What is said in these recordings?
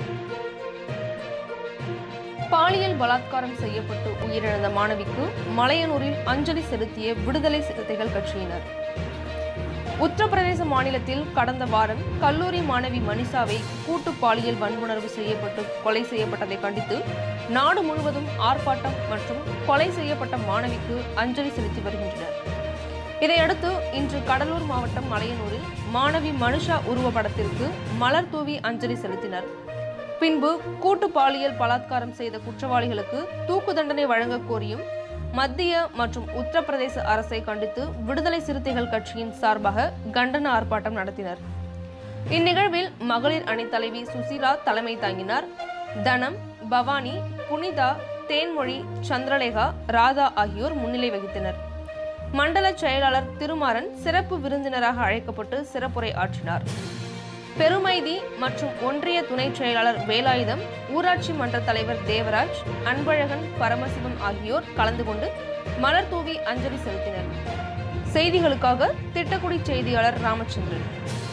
பாலியல் பலாத்காரம் செய்யப்பட்டு உயிரிழந்த மாணவிக்கு மலையனூரில் அஞ்சலி செலுத்திய விடுதலை சிறுத்தைகள் கட்சியினர் உத்தரப்பிரதேச மாநிலத்தில் கடந்த வாரம் கல்லூரி மாணவி மனிஷாவை கூட்டு பாலியல் வன்புணர்வு செய்யப்பட்டு கொலை செய்யப்பட்டதை கண்டித்து நாடு முழுவதும் ஆர்ப்பாட்டம் மற்றும் கொலை செய்யப்பட்ட மாணவிக்கு அஞ்சலி செலுத்தி வருகின்றனர் இதையடுத்து இன்று கடலூர் மாவட்டம் மலையனூரில் மாணவி மனுஷா உருவப்படத்திற்கு மலர் தூவி அஞ்சலி செலுத்தினர் பின்பு கூட்டு பாலியல் பலாத்காரம் செய்த குற்றவாளிகளுக்கு தூக்கு தண்டனை வழங்கக் கோரியும் மத்திய மற்றும் உத்தரப்பிரதேச அரசை கண்டித்து விடுதலை சிறுத்தைகள் கட்சியின் சார்பாக கண்டன ஆர்ப்பாட்டம் நடத்தினர் இந்நிகழ்வில் மகளிர் அணி தலைவி சுசீலா தலைமை தாங்கினார் தனம் பவானி புனிதா தேன்மொழி சந்திரலேகா ராதா ஆகியோர் முன்னிலை வகித்தனர் மண்டல செயலாளர் திருமாறன் சிறப்பு விருந்தினராக அழைக்கப்பட்டு சிறப்புரை ஆற்றினார் பெருமைதி மற்றும் ஒன்றிய துணை செயலாளர் வேலாயுதம் ஊராட்சி மன்ற தலைவர் தேவராஜ் அன்பழகன் பரமசிவம் ஆகியோர் கலந்து கொண்டு மலர் தூவி அஞ்சலி செலுத்தினர் செய்திகளுக்காக திட்டக்குடி செய்தியாளர் ராமச்சந்திரன்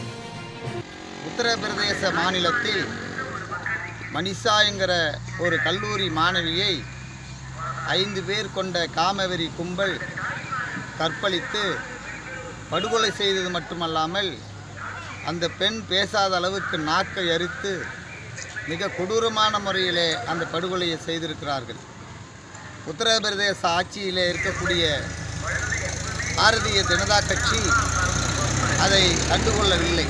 உத்தரப்பிரதேச மாநிலத்தில் மனிஷா என்கிற ஒரு கல்லூரி மாணவியை ஐந்து பேர் கொண்ட காமவெறி கும்பல் கற்பழித்து படுகொலை செய்தது மட்டுமல்லாமல் அந்த பெண் பேசாத அளவுக்கு நாக்கை அரித்து மிக கொடூரமான முறையிலே அந்த படுகொலையை செய்திருக்கிறார்கள் உத்தரப்பிரதேச ஆட்சியிலே இருக்கக்கூடிய பாரதிய ஜனதா கட்சி அதை கண்டுகொள்ளவில்லை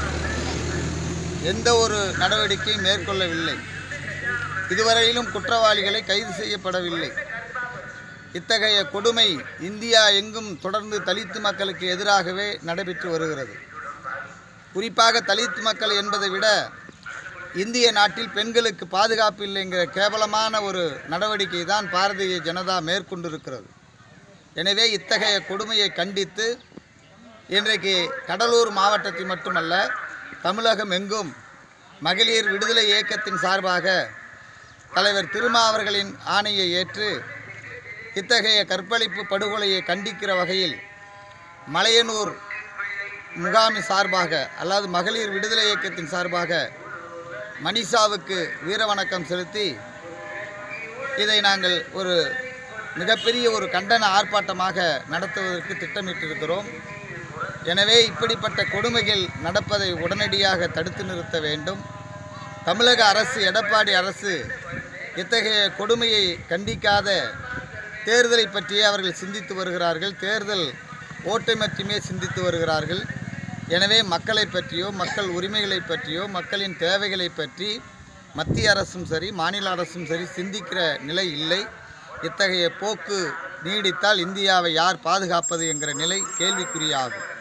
எந்த ஒரு நடவடிக்கையும் மேற்கொள்ளவில்லை இதுவரையிலும் குற்றவாளிகளை கைது செய்யப்படவில்லை இத்தகைய கொடுமை இந்தியா எங்கும் தொடர்ந்து தலித்து மக்களுக்கு எதிராகவே நடைபெற்று வருகிறது குறிப்பாக தலித் மக்கள் என்பதை விட இந்திய நாட்டில் பெண்களுக்கு பாதுகாப்பு இல்லைங்கிற கேவலமான ஒரு நடவடிக்கை தான் பாரதிய ஜனதா மேற்கொண்டிருக்கிறது எனவே இத்தகைய கொடுமையை கண்டித்து இன்றைக்கு கடலூர் மாவட்டத்தில் மட்டுமல்ல தமிழகம் எங்கும் மகளிர் விடுதலை இயக்கத்தின் சார்பாக தலைவர் திருமா அவர்களின் ஆணையை ஏற்று இத்தகைய கற்பழிப்பு படுகொலையை கண்டிக்கிற வகையில் மலையனூர் முகாமி சார்பாக அல்லாது மகளிர் விடுதலை இயக்கத்தின் சார்பாக மனிஷாவுக்கு வீரவணக்கம் செலுத்தி இதை நாங்கள் ஒரு மிகப்பெரிய ஒரு கண்டன ஆர்ப்பாட்டமாக நடத்துவதற்கு திட்டமிட்டிருக்கிறோம் எனவே இப்படிப்பட்ட கொடுமைகள் நடப்பதை உடனடியாக தடுத்து நிறுத்த வேண்டும் தமிழக அரசு எடப்பாடி அரசு இத்தகைய கொடுமையை கண்டிக்காத தேர்தலை பற்றியே அவர்கள் சிந்தித்து வருகிறார்கள் தேர்தல் ஓட்டை மட்டுமே சிந்தித்து வருகிறார்கள் எனவே மக்களை பற்றியோ மக்கள் உரிமைகளை பற்றியோ மக்களின் தேவைகளை பற்றி மத்திய அரசும் சரி மாநில அரசும் சரி சிந்திக்கிற நிலை இல்லை இத்தகைய போக்கு நீடித்தால் இந்தியாவை யார் பாதுகாப்பது என்கிற நிலை கேள்விக்குறியாகும்